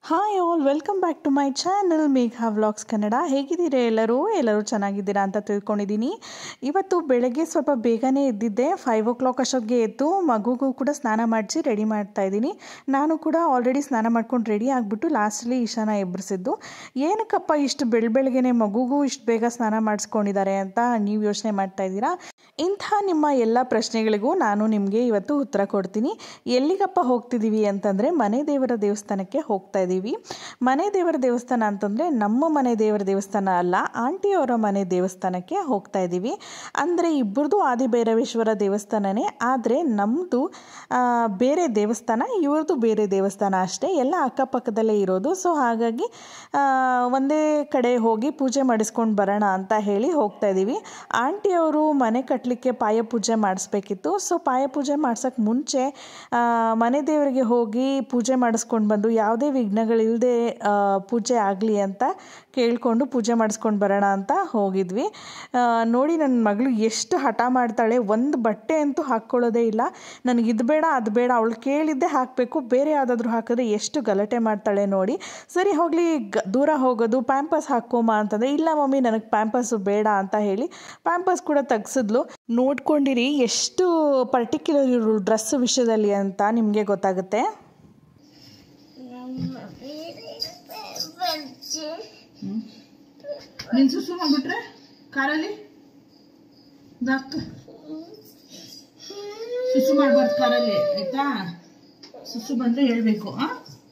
Hi all welcome back to my channel Megha vlogs Kannada ಹೇಗಿದ್ದೀರಾ ಎಲ್ಲರೂ ಎಲ್ಲರೂ ಚೆನ್ನಾಗಿದ್ದೀರಾ ಅಂತ ತಿಳ್ಕೊಂಡಿದ್ದೀನಿ ಇವತ್ತು ಬೆಳಗ್ಗೆ ಸ್ವಲ್ಪ ಬೇಗನೆ ಎದ್ದಿದ್ದೆ ಫೈವ್ ಓ ಕ್ಲಾಕ್ ಅಷ್ಟೊತ್ತಿಗೆ ಎದ್ದು ಮಗುಗೂ ಕೂಡ ಸ್ನಾನ ಮಾಡಿಸಿ ರೆಡಿ ಮಾಡ್ತಾ ಇದ್ದೀನಿ ನಾನು ಕೂಡ ಆಲ್ರೆಡಿ ಸ್ನಾನ ಮಾಡ್ಕೊಂಡು ರೆಡಿ ಆಗಿಬಿಟ್ಟು ಲಾಸ್ಟಲ್ಲಿ ಈಶಾನ ಎಬ್ಬರಿಸಿದ್ದು ಏನಕ್ಕಪ್ಪ ಇಷ್ಟು ಬೆಳ ಬೆಳಗ್ಗೆನೆ ಮಗುಗೂ ಇಷ್ಟು ಬೇಗ ಸ್ನಾನ ಮಾಡಿಸ್ಕೊಂಡಿದ್ದಾರೆ ಅಂತ ನೀವು ಯೋಚನೆ ಮಾಡ್ತಾ ಇದ್ದೀರಾ ಇಂಥ ನಿಮ್ಮ ಎಲ್ಲ ಪ್ರಶ್ನೆಗಳಿಗೂ ನಾನು ನಿಮಗೆ ಇವತ್ತು ಉತ್ತರ ಕೊಡ್ತೀನಿ ಎಲ್ಲಿಗಪ್ಪ ಹೋಗ್ತಿದ್ದೀವಿ ಅಂತಂದರೆ ಮನೆ ದೇವರ ದೇವಸ್ಥಾನಕ್ಕೆ ಹೋಗ್ತಾ ಇದ್ದೀವಿ ಮನೆ ದೇವರ ದೇವಸ್ಥಾನ ಅಂತಂದರೆ ನಮ್ಮ ಮನೆ ದೇವರ ದೇವಸ್ಥಾನ ಅಲ್ಲ ಆಂಟಿಯವರ ಮನೆ ದೇವಸ್ಥಾನಕ್ಕೆ ಹೋಗ್ತಾ ಇದ್ದೀವಿ ಅಂದರೆ ಇಬ್ಬರದು ಆದಿಭೈರವೇಶ್ವರ ದೇವಸ್ಥಾನನೇ ಆದರೆ ನಮ್ಮದು ಬೇರೆ ದೇವಸ್ಥಾನ ಇವ್ರದ್ದು ಬೇರೆ ದೇವಸ್ಥಾನ ಅಷ್ಟೇ ಎಲ್ಲ ಅಕ್ಕಪಕ್ಕದಲ್ಲೇ ಇರೋದು ಸೊ ಹಾಗಾಗಿ ಆ, ಒಂದೇ ಕಡೆ ಹೋಗಿ ಪೂಜೆ ಮಾಡಿಸ್ಕೊಂಡು ಬರೋಣ ಅಂತ ಹೇಳಿ ಹೋಗ್ತಾ ಇದ್ದೀವಿ ಆಂಟಿಯವರು ಮನೆ ಕಟ್ಟಲಿಕ್ಕೆ ಪಾಯ ಪೂಜೆ ಮಾಡಿಸ್ಬೇಕಿತ್ತು ಸೊ ಪಾಯ ಪೂಜೆ ಮಾಡ್ಸೋಕ್ಕೆ ಮುಂಚೆ ಆ, ಮನೆ ದೇವರಿಗೆ ಹೋಗಿ ಪೂಜೆ ಮಾಡಿಸ್ಕೊಂಡು ಬಂದು ಯಾವುದೇ ವಿಘ್ನಗಳಿಲ್ಲದೆ ಪೂಜೆ ಆಗಲಿ ಅಂತ ಕೇಳಿಕೊಂಡು ಪೂಜೆ ಮಾಡಿಸ್ಕೊಂಡು ಬರೋಣ ಅಂತ ಹೋಗಿದ್ವಿ ಆ, ನೋಡಿ ನನ್ನ ಮಗಳು ಎಷ್ಟು ಹಠ ಮಾಡ್ತಾಳೆ ಒಂದು ಬಟ್ಟೆ ಅಂತೂ ಹಾಕ್ಕೊಳ್ಳೋದೇ ಇಲ್ಲ ನನಗೆ ಇದು ಬೇಡ ಅದು ಬೇಡ ಅವಳು ಕೇಳಿದ್ದೆ ಹಾಕಬೇಕು ಬೇರೆ ಯಾವುದಾದ್ರೂ ಹಾಕಿದ್ರೆ ಎಷ್ಟು ಗಲಾಟೆ ಮಾಡ್ತಾಳೆ ನೋಡಿ ಸರಿ ಹೋಗಲಿ ಗ ದೂರ ಹೋಗೋದು ಪ್ಯಾಂಪಸ್ ಹಾಕೋಮ ಅಂತಂದರೆ ಇಲ್ಲ ಮಮ್ಮಿ ನನಗೆ ಪ್ಯಾಂಪಸ್ಸು ಬೇಡ ಅಂತ ಹೇಳಿ ಪ್ಯಾಂಪಸ್ ಕೂಡ ತೆಗ್ಸಿದ್ಲು ನೋಡ್ಕೊಂಡಿರಿ ಎಷ್ಟು ಪರ್ಟಿಕ್ಯುಲರ್ ಇವರು ಡ್ರೆಸ್ ವಿಷಯದಲ್ಲಿ ಅಂತ ನಿಮಗೆ ಗೊತ್ತಾಗುತ್ತೆ ನೀನು ಸುಸು ಮಾಡ್ಬಿಟ್ರೆ ಕಾರಲ್ಲಿ ದಾಕ್ ಸುಸು ಮಾಡ್ಬಾರ್ದು ಕಾರಲ್ಲಿ ಆಯ್ತಾ ಸುಸು ಬಂದ್ರೆ ಹೇಳ್ಬೇಕು ಆ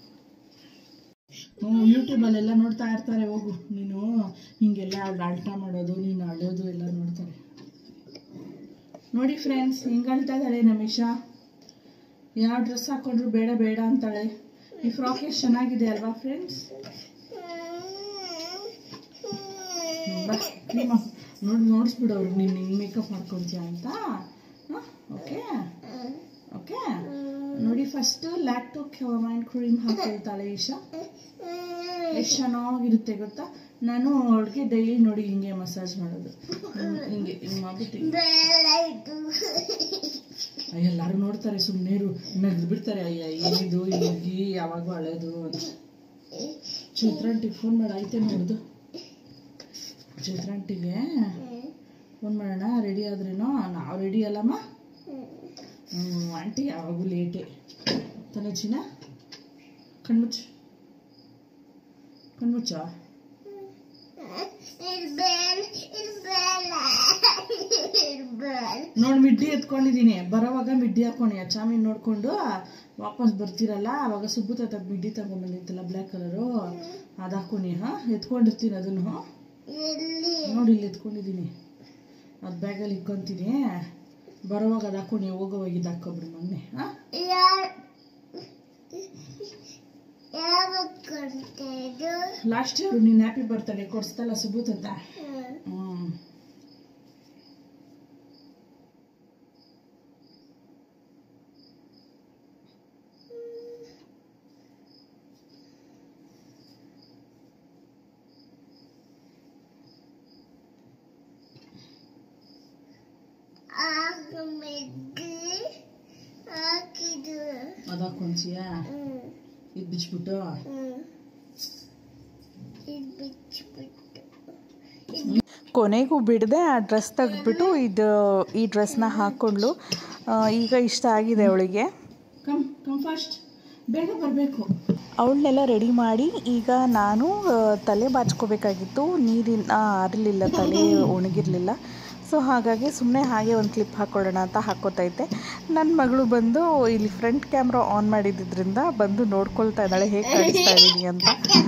ಹ್ಞೂ ಯೂಟ್ಯೂಬಲ್ಲೆಲ್ಲ ನೋಡ್ತಾ ಇರ್ತಾರೆ ಹೋಗು ನೀನು ಹಿಂಗೆಲ್ಲ ಅವ್ಳು ಅಳ್ಟ ಮಾಡೋದು ನೀನು ಅಳೋದು ಎಲ್ಲ ನೋಡ್ತಾರೆ ನೋಡಿ ಫ್ರೆಂಡ್ಸ್ ಹಿಂಗೆ ಅಳ್ತಾ ಇದ್ದಾಳೆ ನಮಿಷಾ ಯಾವ ಡ್ರೆಸ್ ಹಾಕೊಂಡ್ರು ಬೇಡ ಬೇಡ ಅಂತಾಳೆ ಈ ಫ್ರಾಕ್ ಎಷ್ಟು ಚೆನ್ನಾಗಿದೆ ಅಲ್ವಾ ಫ್ರೆಂಡ್ಸ್ ನೋಡಿ ನೋಡಿಸ್ಬಿಡು ಅವ್ರಿಗೆ ನೀನು ಹಿಂಗೆ ಮೇಕಪ್ ಮಾಡ್ಕೊಳ್ತೀಯ ಅಂತ ಓಕೆ ಓಕೆ ನೋಡಿ ಫಸ್ಟ್ ಲ್ಯಾಕ್ಟೋಕ್ ಮೈಂಡ್ ಕ್ರೀಮ್ ಹಾಕೊಳ್ತಾಳೆ ಈಶಾ ಎಷ್ಟು ಚೆನ್ನಾಗಿರುತ್ತೆ ಗೊತ್ತಾ ನಾನು ಅವಳಿಗೆ ಡೈಲಿ ನೋಡಿ ಹಿಂಗೆ ಮಸಾಜ್ ಮಾಡೋದು ಹ್ಮ್, ಹಿಂಗೆ ಹಿಂಗೆ ಮಾಡ್ಬಿಟ್ಟು ಅಯ್ಯ, ಎಲ್ಲರೂ ನೋಡ್ತಾರೆ ಸುಮ್ಮನೆ ನಗ್ದು ಬಿಡ್ತಾರೆ ಅಯ್ಯ ಏನಿದು ಈ ಹುಡುಗಿ ಯಾವಾಗೂ ಅಳೋದು ಅಂತ ಚೈತ್ರಾಂಟಿಗೆ ಫೋನ್ ಮಾಡಿ ಐತೆ ನೋಡ್ದು ಚೈತ್ರಾಂಟಿಗೆ ಫೋನ್ ಮಾಡೋಣ ರೆಡಿ ಆದ್ರೇನೋ ನಾವು ರೆಡಿ ಅಲ್ಲಮ್ಮ ಹ್ಞೂ ಆಂಟಿ ಯಾವಾಗೂ ಲೇಟೇ ತಾನೆ ಚಿನ್ನ ಕಣ್ಮುಚ್ಚು ಕಣ್ಮುಚ್ಚ ನೋಡಿ ಮಿಡ್ಡಿ ಎತ್ಕೊಂಡಿದ್ದೀನಿ ಬರೋವಾಗ ಮಿಡ್ಡಿ ಹಾಕೊಂಡು ಚಾಮಿನ್ ನೋಡ್ಕೊಂಡು ವಾಪಸ್ ಬರ್ತೀರಲ್ಲ ಅವಾಗ ಸುಬ್ಬು ತಾತ ಮಿಡ್ಡಿ ತಗೊಂಡ್ಬಂದಿತ್ತಲ್ಲ ಬ್ಲ್ಯಾಕ್ ಕಲರು ಅದು ಹಾಕೊನಿ ಹಾಂ ಎತ್ಕೊಂಡಿರ್ತೀನಿ ಅದನ್ನು ನೋಡಿ ಇಲ್ಲಿ ಎತ್ಕೊಂಡಿದ್ದೀನಿ ಅದು ಬ್ಯಾಗಲ್ಲಿ ಇಕ್ಕೊಂತೀನಿ ಬರೋವಾಗ ಅದು ಹಾಕೊಂಡು ಹೋಗೋವಾಗ ಇದು ಹಾಕೊಬಿಡಿ ಮೊನ್ನೆ ಹಾಂ ಲಾಸ್ಟ್ ಇಯರ್ ನೀನು ಹ್ಯಾಪಿ ಬರ್ತಡೇ ಕೊಡ್ಸ್ತಲ್ಲ ಸುಬ್ಬು ತಾತ ಹ್ಞೂ ಅದು ಹಾಕೊಂತೀಯಾ ಇದು ಬಿಚ್ಬಿಟ್ಟು ಕೊನೆಗೂ ಬಿಡದೆ ಆ ಡ್ರೆಸ್ ತೆಗೆದ್ಬಿಟ್ಟು ಇದು ಈ ಡ್ರೆಸ್ನ ಹಾಕ್ಕೊಂಡ್ಲು ಆ, ಈಗ ಇಷ್ಟ ಆಗಿದೆ ಅವಳಿಗೆ ಕಮ್ ಕಮ್ ಫಾಸ್ಟ್ ಬೇಗ ಬರಬೇಕು ಅವಳನ್ನೆಲ್ಲ ರೆಡಿ ಮಾಡಿ ಈಗ ನಾನು ಆ, ತಲೆ ಬಾಚ್ಕೋಬೇಕಾಗಿತ್ತು ನೀರಿನ ಆರಲಿಲ್ಲ ತಲೆ ಒಣಗಿರಲಿಲ್ಲ ಸೊ ಹಾಗಾಗಿ ಸುಮ್ಮನೆ ಹಾಗೆ ಒಂದು ಕ್ಲಿಪ್ ಹಾಕ್ಕೊಳ್ಳೋಣ ಅಂತ ಹಾಕ್ಕೋತಾ ಇದ್ದೆ ನನ್ನ ಮಗಳು ಬಂದು ಇಲ್ಲಿ ಫ್ರಂಟ್ ಕ್ಯಾಮ್ರಾ ಆನ್ ಮಾಡಿದ್ರಿಂದ ಬಂದು ನೋಡ್ಕೊಳ್ತಾ ಇದ್ದಾಳೆ ಹೇಗೆ ಕಾಣಿಸ್ತಾ ಇದ್ದೀನಿ ಅಂತ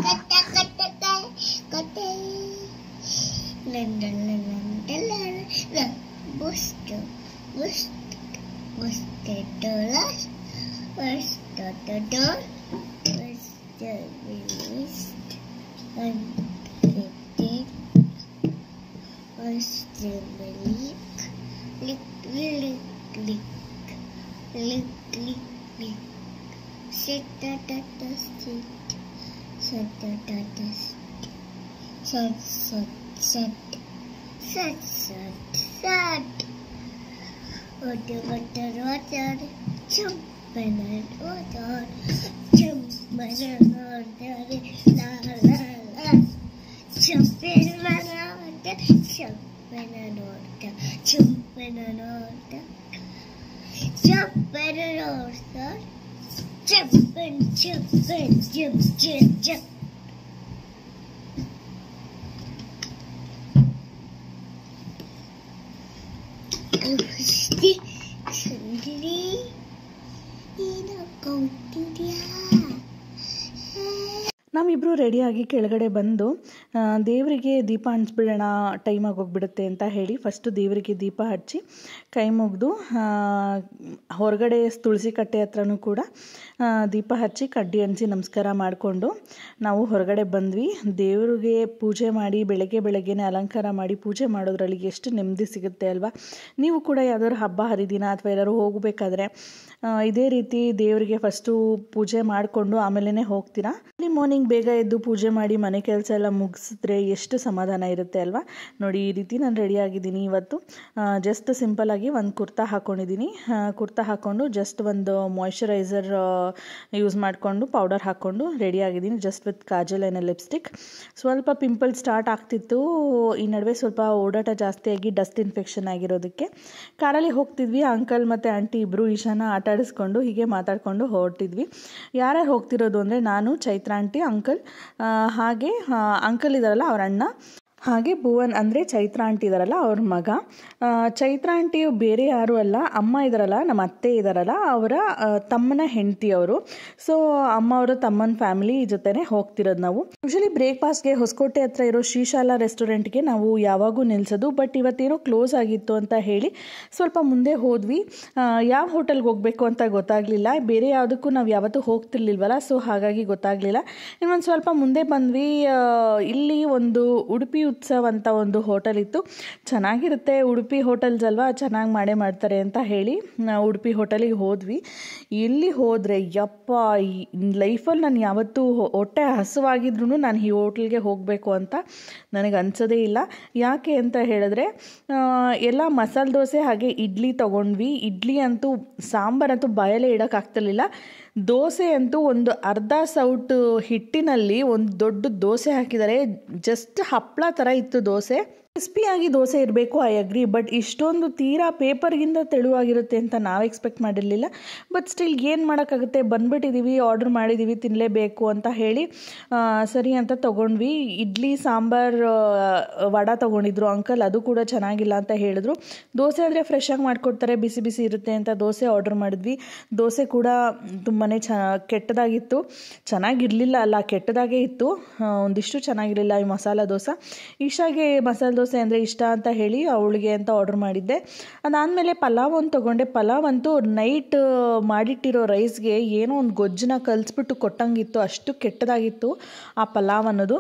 Set, set, set, set, set, set. Water, water, water, jump and water, jump ನೋಡ್ತಾರೆ ಲಾ ಲಾ ಲಾ ಚಪ್ಪೆನ ನೋಡ್ತ ಚಪ್ಪೆನ ನೋಡ್ತ ಚಪ್ಪೆನ ನೋಡ್ತ ಚಪ್ಪೆನ ನೋಡ್ತ ಚಪ್ಪೆನ್ ಚಪ್ಪೆನ್ ಜಪ್ ಜಪ್ ಜಪ್ Gusti sendiri ini kau tidak. ನಾವಿಬ್ಬರು ರೆಡಿಯಾಗಿ ಕೆಳಗಡೆ ಬಂದು ಆ, ದೇವರಿಗೆ ದೀಪ ಹಂಚ್ಬಿಡೋಣ ಟೈಮ್ ಆಗೋಗ್ಬಿಡುತ್ತೆ ಅಂತ ಹೇಳಿ ಫಸ್ಟು ದೇವರಿಗೆ ದೀಪ ಹಚ್ಚಿ ಕೈ ಮುಗಿದು ಹೊರಗಡೆ ತುಳಸಿ ಕಟ್ಟೆ ಹತ್ರನೂ ಕೂಡ ಆ, ದೀಪ ಹಚ್ಚಿ ಕಡ್ಡಿ ಹಂಚಿ ನಮಸ್ಕಾರ ಮಾಡಿಕೊಂಡು ನಾವು ಹೊರಗಡೆ ಬಂದ್ವಿ ದೇವರಿಗೆ ಪೂಜೆ ಮಾಡಿ ಬೆಳಗ್ಗೆ ಬೆಳಗ್ಗೆನೆ ಅಲಂಕಾರ ಮಾಡಿ ಪೂಜೆ ಮಾಡೋದ್ರಲ್ಲಿ ಎಷ್ಟು ನೆಮ್ಮದಿ ಸಿಗುತ್ತೆ ಅಲ್ವಾ ನೀವು ಕೂಡ ಯಾವ್ದಾದ್ರು ಹಬ್ಬ ಹರಿದಿನ ಅಥವಾ ಎಲ್ಲರೂ ಹೋಗಬೇಕಾದ್ರೆ ಇದೇ ರೀತಿ ದೇವರಿಗೆ ಫಸ್ಟು ಪೂಜೆ ಮಾಡಿಕೊಂಡು ಆಮೇಲೆ ಹೋಗ್ತೀರಾ ಅಲ್ಲಿ ಮಾರ್ನಿಂಗ್ ಬೇಗ ಎದ್ದು ಪೂಜೆ ಮಾಡಿ ಮನೆ ಕೆಲಸ ಎಲ್ಲ ಮುಗಿಸಿದ್ರೆ ಎಷ್ಟು ಸಮಾಧಾನ ಇರುತ್ತೆ ಅಲ್ವಾ ನೋಡಿ ಈ ರೀತಿ ನಾನು ರೆಡಿ ಆಗಿದ್ದೀನಿ ಇವತ್ತು ಜಸ್ಟ್ ಸಿಂಪಲ್ಲಾಗಿ ಒಂದು ಕುರ್ತಾ ಹಾಕ್ಕೊಂಡಿದ್ದೀನಿ ಆ, ಕುರ್ತಾ ಹಾಕ್ಕೊಂಡು ಜಸ್ಟ್ ಒಂದು ಮಾಯ್ಶ್ಚರೈಸರ್ ಯೂಸ್ ಮಾಡಿಕೊಂಡು ಪೌಡರ್ ಹಾಕ್ಕೊಂಡು ರೆಡಿ ಆಗಿದ್ದೀನಿ just with kajal and lipstick ಸ್ವಲ್ಪ ಪಿಂಪಲ್ ಸ್ಟಾರ್ಟ್ ಆಗ್ತಿತ್ತು ಈ ನಡುವೆ ಸ್ವಲ್ಪ ಓಡಾಟ ಜಾಸ್ತಿಯಾಗಿ ಡಸ್ಟ್ ಇನ್ಫೆಕ್ಷನ್ ಆಗಿರೋದಕ್ಕೆ ಕಾರಲ್ಲಿ ಹೋಗ್ತಿದ್ವಿ ಅಂಕಲ್ ಮತ್ತು ಆಂಟಿ ಇಬ್ಬರು ಈಶಾನ ಆಟ ಆಡಿಸ್ಕೊಂಡು ಹೀಗೆ ಮಾತಾಡಿಕೊಂಡು ಹೊರಟಿದ್ವಿ ಯಾರ್ಯಾರು ಹೋಗ್ತಿರೋದು ಅಂದರೆ ನಾನು ಚೈತ್ರ ಆಂಟಿ ಅಂಕಲ್ ಆ, ಹಾಗೆ ಅಂಕಲ್ ಇದಾರಲ್ಲ ಅವ್ರ ಅಣ್ಣ ಹಾಗೆ ಭುವನ್ ಅಂದರೆ ಚೈತ್ರ ಆಂಟಿ ಇದಾರಲ್ಲ ಅವ್ರ ಮಗ ಆ, ಚೈತ್ರ ಆಂಟಿಯು ಬೇರೆ ಯಾರೂ ಅಲ್ಲ ಅಮ್ಮ ಇದಾರಲ್ಲ ನಮ್ಮ ಅತ್ತೆ ಇದಾರಲ್ಲ ಅವರ ಆ, ತಮ್ಮನ ಹೆಂಡತಿ ಅವರು ಸೊ ಅಮ್ಮ ಅವರು ತಮ್ಮನ ಫ್ಯಾಮಿಲಿ ಜೊತೆನೆ ಹೋಗ್ತಿರೋದು ನಾವು ಯೂಶಲಿ ಬ್ರೇಕ್ಫಾಸ್ಟ್ಗೆ ಹೊಸಕೋಟೆ ಹತ್ರ ಇರೋ ಶ್ರೀಶಾಲಾ ರೆಸ್ಟೋರೆಂಟ್ಗೆ ನಾವು ಯಾವಾಗೂ ನಿಲ್ಲಿಸೋದು ಬಟ್ ಇವತ್ತೇನೋ ಕ್ಲೋಸ್ ಆಗಿತ್ತು ಅಂತ ಹೇಳಿ ಸ್ವಲ್ಪ ಮುಂದೆ ಹೋದ್ವಿ ಆ, ಯಾವ ಹೋಟೆಲ್ಗೆ ಹೋಗಬೇಕು ಅಂತ ಗೊತ್ತಾಗಲಿಲ್ಲ ಬೇರೆ ಯಾವುದಕ್ಕೂ ನಾವು ಯಾವತ್ತೂ ಹೋಗ್ತಿರ್ಲಿಲ್ವಲ್ಲ ಸೊ ಹಾಗಾಗಿ ಗೊತ್ತಾಗಲಿಲ್ಲ ಇನ್ನೊಂದು ಸ್ವಲ್ಪ ಮುಂದೆ ಬಂದ್ವಿ ಆ, ಇಲ್ಲಿ ಒಂದು ಉಡುಪಿ ಉತ್ಸವ ಅಂತ ಒಂದು ಹೋಟೆಲ್ ಇತ್ತು ಚೆನ್ನಾಗಿರುತ್ತೆ ಉಡುಪಿ ಹೋಟೆಲ್ಸ್ ಅಲ್ವಾ ಚೆನ್ನಾಗಿ ಮಾಡೇ ಮಾಡ್ತಾರೆ ಅಂತ ಹೇಳಿ ನಾವು ಉಡುಪಿ ಹೋಟೆಲಿಗೆ ಹೋದ್ವಿ ಇಲ್ಲಿ ಹೋದರೆ ಯಪ್ಪ ಲೈಫಲ್ಲಿ ನಾನು ಯಾವತ್ತೂ ಹೊ- ಹೊಟ್ಟೆ ಹಸುವಾಗಿದ್ರೂ ನಾನು ಈ ಹೋಟ್ಲಿಗೆ ಹೋಗಬೇಕು ಅಂತ ನನಗೆ ಅನ್ಸೋದೇ ಇಲ್ಲ ಯಾಕೆ ಅಂತ ಹೇಳಿದ್ರೆ ಆ, ಎಲ್ಲ ಮಸಾಲೆ ದೋಸೆ ಹಾಗೆ ಇಡ್ಲಿ ತೊಗೊಂಡ್ವಿ ಇಡ್ಲಿ ಅಂತೂ ಸಾಂಬಾರಂತೂ ಬಾಯಲ್ಲೇ ಇಡೋಕ್ಕಾಗ್ತಿರ್ಲಿಲ್ಲ ದೋಸೆ ಅಂತೂ ಒಂದು ಅರ್ಧ ಸೌಟು ಹಿಟ್ಟಿನಲ್ಲಿ ಒಂದು ದೊಡ್ಡ ದೋಸೆ ಹಾಕಿದ್ದಾರೆ ಜಸ್ಟ್ ಹಪ್ಪಳ ಥರ ಇತ್ತು ದೋಸೆ ಕ್ರಿಸ್ಪಿಯಾಗಿ ದೋಸೆ ಇರಬೇಕು ಐ ಅಗ್ರಿ ಬಟ್ ಇಷ್ಟೊಂದು ತೀರಾ ಪೇಪರ್ಗಿಂತ ತೆಳುವಾಗಿರುತ್ತೆ ಅಂತ ನಾವು ಎಕ್ಸ್ಪೆಕ್ಟ್ ಮಾಡಿರಲಿಲ್ಲ ಬಟ್ ಸ್ಟಿಲ್ ಏನು ಮಾಡೋಕ್ಕಾಗುತ್ತೆ ಬಂದ್ಬಿಟ್ಟಿದ್ದೀವಿ ಆರ್ಡ್ರ್ ಮಾಡಿದ್ದೀವಿ ತಿನ್ನಲೇಬೇಕು ಅಂತ ಹೇಳಿ ಆ, ಸರಿ ಅಂತ ತೊಗೊಂಡ್ವಿ ಇಡ್ಲಿ ಸಾಂಬಾರ್ ಆ, ವಡ ತೊಗೊಂಡಿದ್ರು ಅಂಕಲ್ ಅದು ಕೂಡ ಚೆನ್ನಾಗಿಲ್ಲ ಅಂತ ಹೇಳಿದ್ರು ದೋಸೆ ಅಂದರೆ ಫ್ರೆಶ್ ಆಗಿ ಮಾಡಿಕೊಡ್ತಾರೆ ಬಿಸಿ ಬಿಸಿ ಇರುತ್ತೆ ಅಂತ ದೋಸೆ ಆರ್ಡ್ರ್ ಮಾಡಿದ್ವಿ ದೋಸೆ ಕೂಡ ತುಂಬಾ ಚ ಕೆಟ್ಟದಾಗಿತ್ತು ಚೆನ್ನಾಗಿರಲಿಲ್ಲ ಅಲ್ಲ ಕೆಟ್ಟದಾಗೇ ಇತ್ತು ಆ, ಒಂದಿಷ್ಟು ಚೆನ್ನಾಗಿರಲಿಲ್ಲ ಈ ಮಸಾಲ ದೋಸೆ ಈಶಾಗೆ ಮಸಾಲೆ ದೋಸೆ ಅಂದರೆ ಇಷ್ಟ ಅಂತ ಹೇಳಿ ಅವಳಿಗೆ ಅಂತ ಆರ್ಡ್ರ್ ಮಾಡಿದ್ದೆ ಅದಾದಮೇಲೆ ಪಲಾವ್ ಒಂದು ತೊಗೊಂಡೆ ಪಲಾವ್ ಅಂತೂ ನೈಟ್ ಮಾಡಿಟ್ಟಿರೋ ರೈಸ್ಗೆ ಏನೋ ಒಂದು ಗೊಜ್ಜನ್ನ ಕಲಿಸ್ಬಿಟ್ಟು ಕೊಟ್ಟಂಗಿತ್ತು ಅಷ್ಟು ಕೆಟ್ಟದಾಗಿತ್ತು ಆ ಪಲಾವ್ ಅನ್ನೋದು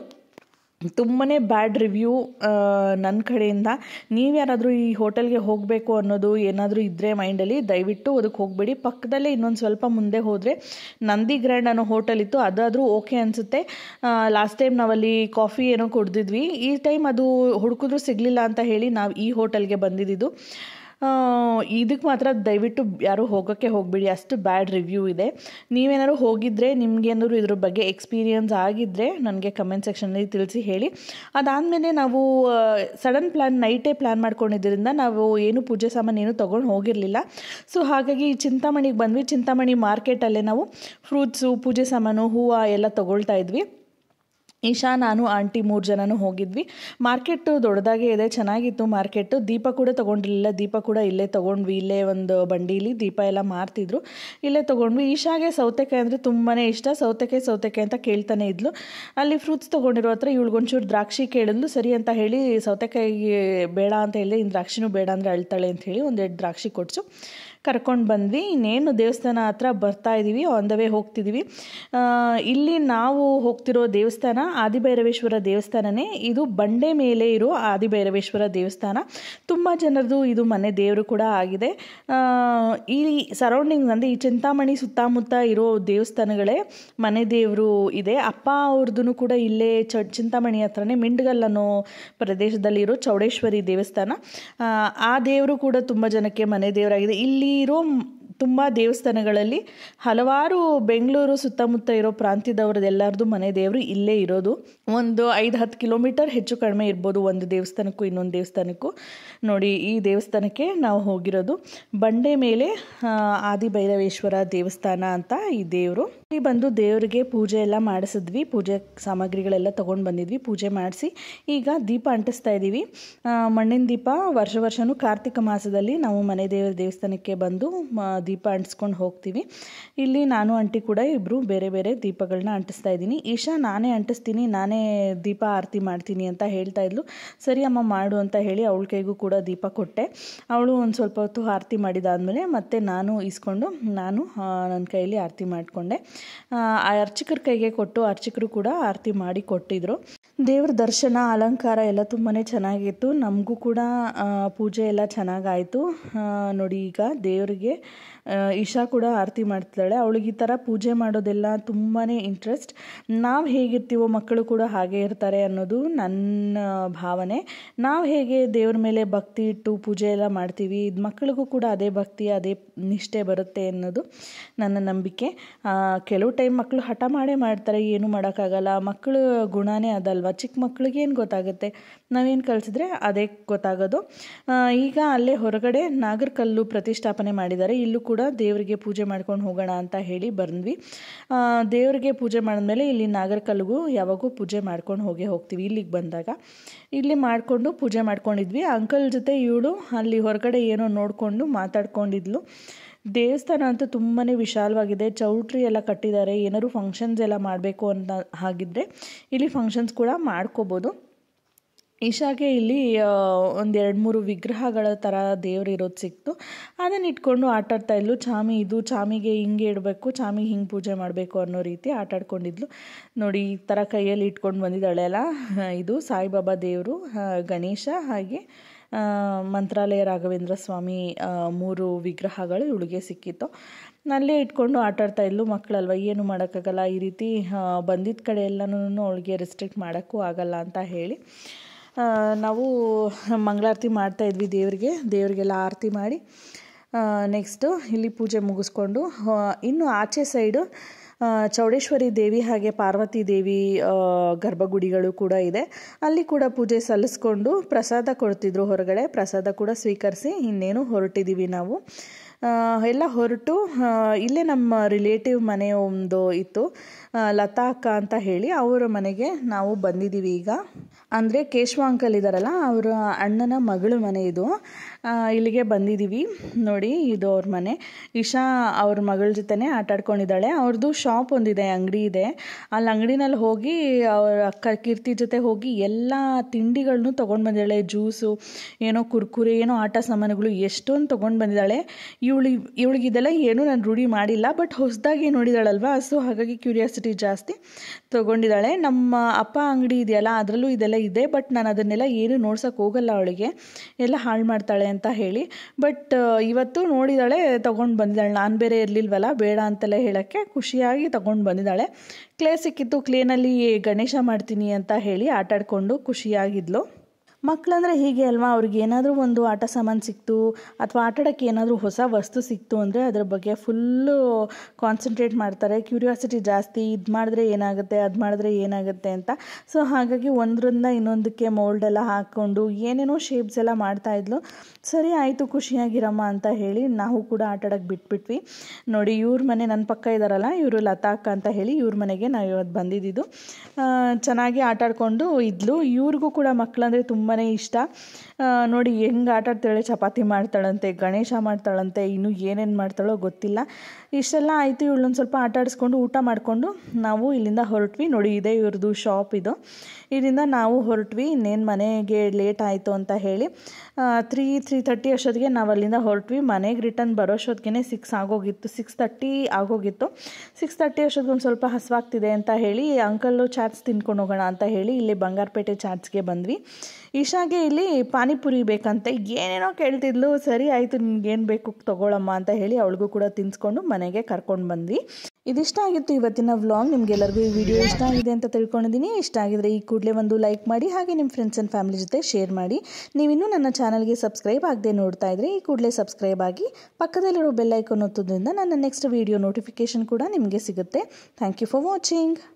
ತುಂಬಾ ಬ್ಯಾಡ್ ರಿವ್ಯೂ ನನ್ನ ಕಡೆಯಿಂದ ನೀವು ಯಾರಾದರೂ ಈ ಹೋಟೆಲ್ಗೆ ಹೋಗಬೇಕು ಅನ್ನೋದು ಏನಾದರೂ ಇದ್ದರೆ ಮೈಂಡಲ್ಲಿ ದಯವಿಟ್ಟು ಅದಕ್ಕೆ ಹೋಗಬೇಡಿ ಪಕ್ಕದಲ್ಲೇ ಇನ್ನೊಂದು ಸ್ವಲ್ಪ ಮುಂದೆ ಹೋದರೆ ನಂದಿ ಗ್ರ್ಯಾಂಡ್ ಅನ್ನೋ ಹೋಟೆಲ್ ಇತ್ತು ಅದಾದರೂ ಓಕೆ ಅನಿಸುತ್ತೆ ಲಾಸ್ಟ್ ಟೈಮ್ ನಾವಲ್ಲಿ ಕಾಫಿ ಏನೋ ಕುಡ್ದಿದ್ವಿ ಈ ಟೈಮ್ ಅದು ಹುಡುಕಿದ್ರು ಸಿಗಲಿಲ್ಲ ಅಂತ ಹೇಳಿ ನಾವು ಈ ಹೋಟೆಲ್ಗೆ ಬಂದಿದ್ದು ಇದಕ್ಕೆ ಮಾತ್ರ ದಯವಿಟ್ಟು ಯಾರೂ ಹೋಗೋಕ್ಕೆ ಹೋಗಬೇಡಿ ಅಷ್ಟು ಬ್ಯಾಡ್ ರಿವ್ಯೂ ಇದೆ ನೀವೇನಾದ್ರು ಹೋಗಿದ್ದರೆ ನಿಮಗೇನಾದ್ರು ಇದ್ರ ಬಗ್ಗೆ ಎಕ್ಸ್ಪೀರಿಯನ್ಸ್ ಆಗಿದ್ದರೆ ನನಗೆ ಕಮೆಂಟ್ ಸೆಕ್ಷನಲ್ಲಿ ತಿಳಿಸಿ ಹೇಳಿ ಅದಾದಮೇಲೆ ನಾವು ಸಡನ್ ಪ್ಲ್ಯಾನ್ ನೈಟೇ ಪ್ಲ್ಯಾನ್ ಮಾಡ್ಕೊಂಡಿದ್ದರಿಂದ ನಾವು ಏನು ಪೂಜೆ ಸಾಮಾನು ಏನು ತೊಗೊಂಡು ಹೋಗಿರಲಿಲ್ಲ ಸೊ ಹಾಗಾಗಿ ಚಿಂತಾಮಣಿಗೆ ಬಂದ್ವಿ ಚಿಂತಾಮಣಿ ಮಾರ್ಕೆಟಲ್ಲೇ ನಾವು ಫ್ರೂಟ್ಸು ಪೂಜೆ ಸಾಮಾನು ಹೂವು ಎಲ್ಲ ತೊಗೊಳ್ತಾ ಇದ್ವಿ ಈಶಾ ನಾನು ಆಂಟಿ ಮೂರು ಜನನೂ ಹೋಗಿದ್ವಿ ಮಾರ್ಕೆಟು ದೊಡ್ಡದಾಗೇ ಇದೆ ಚೆನ್ನಾಗಿತ್ತು ಮಾರ್ಕೆಟು ದೀಪ ಕೂಡ ತೊಗೊಂಡಿರಲಿಲ್ಲ ದೀಪ ಕೂಡ ಇಲ್ಲೇ ತೊಗೊಂಡ್ವಿ ಇಲ್ಲೇ ಒಂದು ಬಂಡೀಲಿ ದೀಪ ಎಲ್ಲ ಮಾರ್ತಿದ್ರು ಇಲ್ಲೇ ತೊಗೊಂಡ್ವಿ ಈಶಾಗೆ ಸೌತೆಕಾಯಿ ಅಂದರೆ ತುಂಬಾ ಇಷ್ಟ ಸೌತೆಕಾಯಿ ಸೌತೆಕಾಯಿ ಅಂತ ಕೇಳ್ತಾನೆ ಇದ್ಲು ಅಲ್ಲಿ ಫ್ರೂಟ್ಸ್ ತೊಗೊಂಡಿರೋ ಹತ್ರ ಇವಳಿಗೊಂಚೂರು ದ್ರಾಕ್ಷಿ ಕೇಳಿದ್ಲು ಸರಿ ಅಂತ ಹೇಳಿ ಸೌತೆಕಾಯಿ ಬೇಡ ಅಂತ ಹೇಳಿದೆ ಇನ್ನು ದ್ರಾಕ್ಷಿನೂ ಬೇಡ ಅಂದರೆ ಅಳ್ತಾಳೆ ಅಂತ ಹೇಳಿ ಒಂದೆರಡು ದ್ರಾಕ್ಷಿ ಕೊಡ್ಸು ಕರ್ಕೊಂಡು ಬಂದ್ವಿ ಇನ್ನೇನು ದೇವಸ್ಥಾನ ಹತ್ರ ಬರ್ತಾ ಇದ್ದೀವಿ ಆನ್ ದ ವೇ ಹೋಗ್ತಿದ್ದೀವಿ ಆ, ಇಲ್ಲಿ ನಾವು ಹೋಗ್ತಿರೋ ದೇವಸ್ಥಾನ ಆದಿಭೈರವೇಶ್ವರ ದೇವಸ್ಥಾನನೇ ಇದು ಬಂಡೆ ಮೇಲೆ ಇರೋ ಆದಿಭೈರವೇಶ್ವರ ದೇವಸ್ಥಾನ ತುಂಬ ಜನರದು ಇದು ಮನೆ ದೇವರು ಕೂಡ ಆಗಿದೆ ಆ, ಈ ಸರೌಂಡಿಂಗ್ಸ್ ಅಂದರೆ ಈ ಚಿಂತಾಮಣಿ ಸುತ್ತಮುತ್ತ ಇರೋ ದೇವಸ್ಥಾನಗಳೇ ಮನೆ ದೇವರು ಇದೆ ಅಪ್ಪ ಅವ್ರದ್ದು ಕೂಡ ಇಲ್ಲೇ ಚ ಚಿಂತಾಮಣಿ ಹತ್ರನೇ ಮಿಂಡ್ಗಲ್ ಅನ್ನೋ ಪ್ರದೇಶದಲ್ಲಿರೋ ಚೌಡೇಶ್ವರಿ ದೇವಸ್ಥಾನ ಆ, ಆ ದೇವರು ಕೂಡ ತುಂಬ ಜನಕ್ಕೆ ಮನೆ ದೇವರಾಗಿದೆ ಇಲ್ಲಿ ಇರೋ ತುಂಬ ದೇವಸ್ಥಾನಗಳಲ್ಲಿ ಹಲವಾರು ಬೆಂಗಳೂರು ಸುತ್ತಮುತ್ತ ಇರೋ ಪ್ರಾಂತ್ಯದವ್ರದ್ದು ಎಲ್ಲರದು ಮನೆ ದೇವರು ಇಲ್ಲೇ ಇರೋದು ಒಂದು ಐದು ಹತ್ತು ಕಿಲೋಮೀಟರ್ ಹೆಚ್ಚು ಕಡಿಮೆ ಇರ್ಬೋದು ಒಂದು ದೇವಸ್ಥಾನಕ್ಕೂ ಇನ್ನೊಂದು ದೇವಸ್ಥಾನಕ್ಕೂ ನೋಡಿ ಈ ದೇವಸ್ಥಾನಕ್ಕೆ ನಾವು ಹೋಗಿರೋದು ಬಂಡೆ ಮೇಲೆ ಆ, ಆದಿಭೈರವೇಶ್ವರ ದೇವಸ್ಥಾನ ಅಂತ ಈ ದೇವರು ಇಲ್ಲಿ ಬಂದು ದೇವರಿಗೆ ಪೂಜೆ ಎಲ್ಲ ಮಾಡಿಸಿದ್ವಿ ಪೂಜೆ ಸಾಮಗ್ರಿಗಳೆಲ್ಲ ತೊಗೊಂಡು ಬಂದಿದ್ವಿ ಪೂಜೆ ಮಾಡಿಸಿ ಈಗ ದೀಪ ಅಂಟಿಸ್ತಾ ಇದ್ದೀವಿ ಆ, ಮಣ್ಣಿನ ದೀಪ ವರ್ಷ ವರ್ಷವೂ ಕಾರ್ತಿಕ ಮಾಸದಲ್ಲಿ ನಾವು ಮನೆ ದೇವರ ದೇವಸ್ಥಾನಕ್ಕೆ ಬಂದು ಮ- ದೀಪ ಅಂಟಿಸ್ಕೊಂಡು ಹೋಗ್ತೀವಿ ಇಲ್ಲಿ ನಾನು ಆಂಟಿ ಕೂಡ ಇಬ್ಬರು ಬೇರೆ ಬೇರೆ ದೀಪಗಳನ್ನ ಅಂಟಿಸ್ತಾ ಇದ್ದೀನಿ ಈಶಾ ನಾನೇ ಅಂಟಿಸ್ತೀನಿ ನಾನೇ ದೀಪ ಆರತಿ ಮಾಡ್ತೀನಿ ಅಂತ ಹೇಳ್ತಾ ಇದ್ಲು ಸರಿ ಅಮ್ಮ ಮಾಡು ಅಂತ ಹೇಳಿ ಅವಳ ಕೈಗೂ ಕೂಡ ದೀಪ ಕೊಟ್ಟೆ ಅವಳು ಒಂದು ಸ್ವಲ್ಪ ಹೊತ್ತು ಆರತಿ ಮಾಡಿದಾದ್ಮೇಲೆ ಮತ್ತೆ ನಾನು ಇಸ್ಕೊಂಡು ನಾನು ನನ್ನ ಕೈಯಲ್ಲಿ ಆರತಿ ಮಾಡಿಕೊಂಡೆ ಆ ಅರ್ಚಕರ ಕೈಗೆ ಕೊಟ್ಟು ಅರ್ಚಕರು ಕೂಡ ಆರತಿ ಮಾಡಿ ಕೊಟ್ಟಿದ್ರು ದೇವ್ರ ದರ್ಶನ ಅಲಂಕಾರ ಎಲ್ಲ ತುಂಬಾ ಚೆನ್ನಾಗಿತ್ತು ನಮಗೂ ಕೂಡ ಆ, ಪೂಜೆ ಎಲ್ಲ ಚೆನ್ನಾಗಾಯಿತು ನೋಡಿ ಈಗ ದೇವರಿಗೆ ಆ, ಇಶಾ ಕೂಡ ಆರತಿ ಮಾಡ್ತಿದ್ದಾಳೆ ಅವಳಿಗೆ ಈ ಥರ ಪೂಜೆ ಮಾಡೋದೆಲ್ಲ ತುಂಬಾ ಇಂಟ್ರೆಸ್ಟ್ ನಾವು ಹೇಗಿರ್ತೀವೋ ಮಕ್ಕಳು ಕೂಡ ಹಾಗೆ ಇರ್ತಾರೆ ಅನ್ನೋದು ನನ್ನ ಭಾವನೆ ನಾವು ಹೇಗೆ ದೇವ್ರ ಮೇಲೆ ಭಕ್ತಿ ಇಟ್ಟು ಪೂಜೆ ಎಲ್ಲ ಮಾಡ್ತೀವಿ ಇದ್ ಮಕ್ಕಳಿಗೂ ಕೂಡ ಅದೇ ಭಕ್ತಿ ಅದೇ ನಿಷ್ಠೆ ಬರುತ್ತೆ ಅನ್ನೋದು ನನ್ನ ನಂಬಿಕೆ ಆ, ಕೆಲವು ಟೈಮ್ ಮಕ್ಕಳು ಹಠ ಮಾಡೇ ಮಾಡ್ತಾರೆ ಏನು ಮಾಡೋಕ್ಕಾಗಲ್ಲ ಮಕ್ಕಳು ಗುಣನೇ ಅದಲ್ವಾ ಚಿಕ್ಕ ಮಕ್ಳಿಗೆ ಏನು ಗೊತ್ತಾಗುತ್ತೆ ನಾವೇನು ಕಲಿಸಿದ್ರೆ ಅದೇ ಗೊತ್ತಾಗೋದು ಆ, ಈಗ ಅಲ್ಲೇ ಹೊರಗಡೆ ನಾಗರಕಲ್ಲು ಪ್ರತಿಷ್ಠಾಪನೆ ಮಾಡಿದ್ದಾರೆ ಇಲ್ಲೂ ಕೂಡ ದೇವರಿಗೆ ಪೂಜೆ ಮಾಡ್ಕೊಂಡು ಹೋಗೋಣ ಅಂತ ಹೇಳಿ ಬಂದ್ವಿ ಆ, ದೇವರಿಗೆ ಪೂಜೆ ಮಾಡಿದ್ಮೇಲೆ ಇಲ್ಲಿ ನಾಗರಕಲ್ಲಿಗೂ ಯಾವಾಗೂ ಪೂಜೆ ಮಾಡ್ಕೊಂಡು ಹೋಗೇ ಹೋಗ್ತೀವಿ ಇಲ್ಲಿಗೆ ಬಂದಾಗ ಇಲ್ಲಿ ಮಾಡಿಕೊಂಡು ಪೂಜೆ ಮಾಡ್ಕೊಂಡಿದ್ವಿ ಅಂಕಲ್ ಜೊತೆ ಇವಳು ಅಲ್ಲಿ ಹೊರಗಡೆ ಏನೋ ನೋಡಿಕೊಂಡು ಮಾತಾಡ್ಕೊಂಡಿದ್ಲು ದೇವಸ್ಥಾನ ಅಂತೂ ತುಂಬಾ ವಿಶಾಲವಾಗಿದೆ ಚೌಟ್ರಿ ಎಲ್ಲ ಕಟ್ಟಿದ್ದಾರೆ ಏನಾದ್ರು ಫಂಕ್ಷನ್ಸ್ ಎಲ್ಲ ಮಾಡಬೇಕು ಅಂತ ಹಾಗಿದ್ರೆ ಇಲ್ಲಿ ಫಂಕ್ಷನ್ಸ್ ಕೂಡ ಮಾಡ್ಕೋಬೋದು ಇಶಾಗೆ ಇಲ್ಲಿ ಒಂದು ಎರಡು ಮೂರು ವಿಗ್ರಹಗಳ ಥರ ದೇವ್ರು ಇರೋದು ಸಿಕ್ತು ಅದನ್ನ ಇಟ್ಕೊಂಡು ಆಟ ಆಡ್ತಾ ಇದ್ಲು ಚಾಮಿ ಇದು ಚಾಮಿಗೆ ಹಿಂಗೆ ಇಡಬೇಕು ಚಾಮಿಗೆ ಹಿಂಗೆ ಪೂಜೆ ಮಾಡಬೇಕು ಅನ್ನೋ ರೀತಿ ಆಟ ಆಡ್ಕೊಂಡಿದ್ಲು ನೋಡಿ ಈ ಥರ ಕೈಯಲ್ಲಿ ಇಟ್ಕೊಂಡು ಬಂದಿದ್ದಾಳೆ ಅಲ್ಲ ಇದು ಸಾಯಿಬಾಬಾ ದೇವರು ಗಣೇಶ ಹಾಗೆ ಆ, ಮಂತ್ರಾಲಯ ರಾಘವೇಂದ್ರ ಸ್ವಾಮಿ ಆ, ಮೂರು ವಿಗ್ರಹಗಳು ಇವಳಿಗೆ ಸಿಕ್ಕಿತ್ತು ಅಲ್ಲೇ ಇಟ್ಕೊಂಡು ಆಟ ಆಡ್ತಾ ಇದ್ಲು ಮಕ್ಕಳಲ್ವ ಏನು ಮಾಡೋಕ್ಕಾಗಲ್ಲ ಈ ರೀತಿ ಬಂದಿದ್ದ ಕಡೆ ಎಲ್ಲನೂ ಅವಳಿಗೆ ರೆಸ್ಟ್ರಿಕ್ಟ್ ಮಾಡೋಕ್ಕೂ ಆಗಲ್ಲ ಅಂತ ಹೇಳಿ ಆ, ನಾವು ಮಂಗಳಾರತಿ ಮಾಡ್ತಾ ಇದ್ವಿ ದೇವರಿಗೆ ದೇವರಿಗೆಲ್ಲ ಆರತಿ ಮಾಡಿ ನೆಕ್ಸ್ಟು ಇಲ್ಲಿ ಪೂಜೆ ಮುಗಿಸ್ಕೊಂಡು ಆ, ಇನ್ನು ಆಚೆ ಸೈಡು ಆ, ಚೌಡೇಶ್ವರಿ ದೇವಿ ಹಾಗೆ ಪಾರ್ವತಿ ದೇವಿ ಆ, ಗರ್ಭಗುಡಿಗಳು ಕೂಡ ಇದೆ ಅಲ್ಲಿ ಕೂಡ ಪೂಜೆ ಸಲ್ಲಿಸ್ಕೊಂಡು ಪ್ರಸಾದ ಕೊಡ್ತಿದ್ರು ಹೊರಗಡೆ ಪ್ರಸಾದ ಕೂಡ ಸ್ವೀಕರಿಸಿ ಇನ್ನೇನು ಹೊರಟಿದ್ದೀವಿ ನಾವು ಆ, ಎಲ್ಲ ಹೊರಟು ಆ, ಇಲ್ಲೇ ನಮ್ಮ ರಿಲೇಟಿವ್ ಮನೆ ಒಂದು ಇತ್ತು ಆ, ಲತಾ ಅಕ್ಕ ಅಂತ ಹೇಳಿ ಅವರ ಮನೆಗೆ ನಾವು ಬಂದಿದ್ದೀವಿ ಈಗ ಅಂದರೆ ಕೇಶವ ಅಂಕಲ್ ಇದ್ದಾರಲ್ಲ ಅವರ ಅಣ್ಣನ ಮಗಳ ಮನೆ ಇದು ಆ, ಇಲ್ಲಿಗೆ ಬಂದಿದ್ದೀವಿ ನೋಡಿ ಇದು ಅವ್ರ ಮನೆ ಇಶಾ ಅವ್ರ ಮಗಳ ಜೊತೆನೇ ಆಟ ಆಡ್ಕೊಂಡಿದ್ದಾಳೆ ಅವ್ರದ್ದು ಶಾಪ್ ಒಂದಿದೆ ಅಂಗಡಿ ಇದೆ ಅಲ್ಲಿ ಅಂಗಡಿನಲ್ಲಿ ಹೋಗಿ ಅವ್ರ ಅಕ್ಕ ಕೀರ್ತಿ ಜೊತೆ ಹೋಗಿ ಎಲ್ಲ ತಿಂಡಿಗಳನ್ನೂ ತೊಗೊಂಡು ಬಂದಿದ್ದಾಳೆ ಜ್ಯೂಸು ಏನೋ ಕುರ್ಕುರೆ ಏನೋ ಆಟ ಸಾಮಾನುಗಳು ಎಷ್ಟೊಂದು ತೊಗೊಂಡು ಬಂದಿದ್ದಾಳೆ ಇವಳು ಇವಳಿಗೆ ಇದೆಲ್ಲ ಏನೂ ನಾನು ರೂಢಿ ಮಾಡಿಲ್ಲ ಬಟ್ ಹೊಸದಾಗಿ ನೋಡಿದಾಳಲ್ವಾ ಸೊ ಹಾಗಾಗಿ ಕ್ಯೂರಿಯಾಸಿಟಿ ಜಾಸ್ತಿ ತೊಗೊಂಡಿದ್ದಾಳೆ ನಮ್ಮ ಅಪ್ಪ ಅಂಗಡಿ ಇದೆಯಲ್ಲ ಅದರಲ್ಲೂ ಇದೆಲ್ಲ ಇದೆ ಬಟ್ ನಾನು ಅದನ್ನೆಲ್ಲ ಏನು ನೋಡ್ಸೋಕೆ ಹೋಗಲ್ಲ ಅವಳಿಗೆ ಎಲ್ಲ ಹಾಳು ಮಾಡ್ತಾಳೆ ಅಂತ ಹೇಳಿ ಬಟ್ ಇವತ್ತು ನೋಡಿದಾಳೆ ತೊಗೊಂಡು ಬಂದಿದ್ದಾಳೆ ನಾನು ಬೇರೆ ಇರಲಿಲ್ವಲ್ಲ ಬೇಡ ಅಂತೆಲ್ಲ ಹೇಳೋಕ್ಕೆ ಖುಷಿಯಾಗಿ ತೊಗೊಂಡು ಬಂದಿದ್ದಾಳೆ ಕ್ಲೇ ಸಿಕ್ಕಿತ್ತು ಕ್ಲೇನಲ್ಲಿ ಗಣೇಶ ಮಾಡ್ತೀನಿ ಅಂತ ಹೇಳಿ ಆಟಾಡಿಕೊಂಡು ಖುಷಿಯಾಗಿದ್ಲು ಮಕ್ಕಳಂದ್ರೆ ಹೀಗೆ ಅಲ್ವಾ ಅವ್ರಿಗೆ ಏನಾದರೂ ಒಂದು ಆಟ ಸಾಮಾನು ಸಿಕ್ತು ಅಥವಾ ಆಟಾಡೋಕ್ಕೆ ಏನಾದರೂ ಹೊಸ ವಸ್ತು ಸಿಕ್ತು ಅಂದರೆ ಅದ್ರ ಬಗ್ಗೆ ಫುಲ್ಲು ಕಾನ್ಸಂಟ್ರೇಟ್ ಮಾಡ್ತಾರೆ ಕ್ಯೂರಿಯಾಸಿಟಿ ಜಾಸ್ತಿ ಇದು ಮಾಡಿದ್ರೆ ಏನಾಗುತ್ತೆ ಅದು ಮಾಡಿದ್ರೆ ಏನಾಗುತ್ತೆ ಅಂತ ಸೊ ಹಾಗಾಗಿ ಒಂದರಿಂದ ಇನ್ನೊಂದಕ್ಕೆ ಮೋಲ್ಡ್ ಎಲ್ಲ ಹಾಕ್ಕೊಂಡು ಏನೇನೋ ಶೇಪ್ಸ್ ಎಲ್ಲ ಮಾಡ್ತಾಯಿದ್ಲು ಸರಿ ಆಯಿತು ಖುಷಿಯಾಗಿರಮ್ಮ ಅಂತ ಹೇಳಿ ನಾವು ಕೂಡ ಆಟಾಡೋಕ್ಕೆ ಬಿಟ್ಬಿಟ್ವಿ ನೋಡಿ ಇವ್ರ ಮನೆ ನನ್ನ ಪಕ್ಕ ಇದ್ದಾರಲ್ಲ ಇವರು ಲತಾ ಅಕ್ಕ ಅಂತ ಹೇಳಿ ಇವ್ರ ಮನೆಗೆ ನಾವು ಇವತ್ತು ಬಂದಿದ್ದು ಚೆನ್ನಾಗಿ ಆಟಾಡಿಕೊಂಡು ಇದ್ಲು ಇವ್ರಿಗೂ ಕೂಡ ಮಕ್ಕಳಂದರೆ ತುಂಬಾ ಇಷ್ಟ ಆ, ನೋಡಿ ಹೆಂಗೆ ಆಟ ಆಡ್ತಾಳೆ ಚಪಾತಿ ಮಾಡ್ತಾಳಂತೆ ಗಣೇಶ ಮಾಡ್ತಾಳಂತೆ ಇನ್ನೂ ಏನೇನು ಮಾಡ್ತಾಳೋ ಗೊತ್ತಿಲ್ಲ ಇಷ್ಟೆಲ್ಲ ಆಯಿತು ಇವಳೊಂದು ಸ್ವಲ್ಪ ಆಟ ಆಡಿಸ್ಕೊಂಡು ಊಟ ಮಾಡಿಕೊಂಡು ನಾವು ಇಲ್ಲಿಂದ ಹೊರಟ್ವಿ ನೋಡಿ ಇದೆ ಇವ್ರದ್ದು ಶಾಪ್ ಇದು ಇದರಿಂದ ನಾವು ಹೊರಟ್ವಿ ಇನ್ನೇನು ಮನೆಗೆ ಲೇಟ್ ಆಯಿತು ಅಂತ ಹೇಳಿ ತ್ರೀ ತ್ರೀ ತರ್ಟಿ ಅಷ್ಟೊತ್ತಿಗೆ ನಾವು ಅಲ್ಲಿಂದ ಹೊರಟ್ವಿ ಮನೆಗೆ ರಿಟರ್ನ್ ಬರೋಷ್ಟೊತ್ತಿಗೆ ಸಿಕ್ಸ್ ಆಗೋಗಿತ್ತು ಸಿಕ್ಸ್ ತರ್ಟಿ ಆಗೋಗಿತ್ತು ಸಿಕ್ಸ್ ತರ್ಟಿ ಅಷ್ಟೊತ್ತಿಗೆ ಒಂದು ಸ್ವಲ್ಪ ಹಸುವಾಗ್ತಿದೆ ಅಂತ ಹೇಳಿ ಅಂಕಲ್ಲು ಚಾಟ್ಸ್ ತಿನ್ಕೊಂಡು ಹೋಗೋಣ ಅಂತ ಹೇಳಿ ಇಲ್ಲಿ ಬಂಗಾರಪೇಟೆ ಚಾಟ್ಸ್ಗೆ ಬಂದ್ವಿ ದಿಶಾಗೆ ಇಲ್ಲಿ ಪಾನಿಪುರಿ ಬೇಕಂತೆ ಏನೇನೋ ಕೇಳ್ತಿದ್ಲು ಸರಿ ಆಯಿತು ನಿನ್ಗೇನು ಬೇಕು ತಗೊಳಮ್ಮ ಅಂತ ಹೇಳಿ ಅವಳಿಗೂ ಕೂಡ ತಿನ್ಸ್ಕೊಂಡು ಮನೆಗೆ ಕರ್ಕೊಂಡು ಬಂದ್ವಿ ಇದಿಷ್ಟ ಆಗಿತ್ತು ಇವತ್ತಿನ ವ್ಲಾಗ್ ನಿಮ್ಗೆಲ್ಲರಿಗೂ ಈ ವಿಡಿಯೋ ಇಷ್ಟ ಆಗಿದೆ ಅಂತ ತಿಳ್ಕೊಂಡಿದ್ದೀನಿ ಇಷ್ಟ ಆಗಿದ್ರೆ ಈ ಕೂಡಲೇ ಒಂದು ಲೈಕ್ ಮಾಡಿ ಹಾಗೆ ನಿಮ್ಮ ಫ್ರೆಂಡ್ಸ್ ಆ್ಯಂಡ್ ಫ್ಯಾಮಿಲಿ ಜೊತೆ ಶೇರ್ ಮಾಡಿ ನೀವಿನ್ನೂ ನನ್ನ ಚಾನಲ್ಗೆ ಸಬ್ಸ್ಕ್ರೈಬ್ ಆಗದೆ ನೋಡ್ತಾ ಇದ್ರೆ ಈ ಕೂಡಲೇ ಸಬ್ಸ್ಕ್ರೈಬ್ ಆಗಿ ಪಕ್ಕದಲ್ಲಿರೋ ಬೆಲ್ ಐಕಾನ್ ಒತ್ತೋದ್ರಿಂದ ನನ್ನ ನೆಕ್ಸ್ಟ್ ವಿಡಿಯೋ ನೋಟಿಫಿಕೇಶನ್ ಕೂಡ ನಿಮಗೆ ಸಿಗುತ್ತೆ ಥ್ಯಾಂಕ್ ಯು ಫಾರ್ ವಾಚಿಂಗ್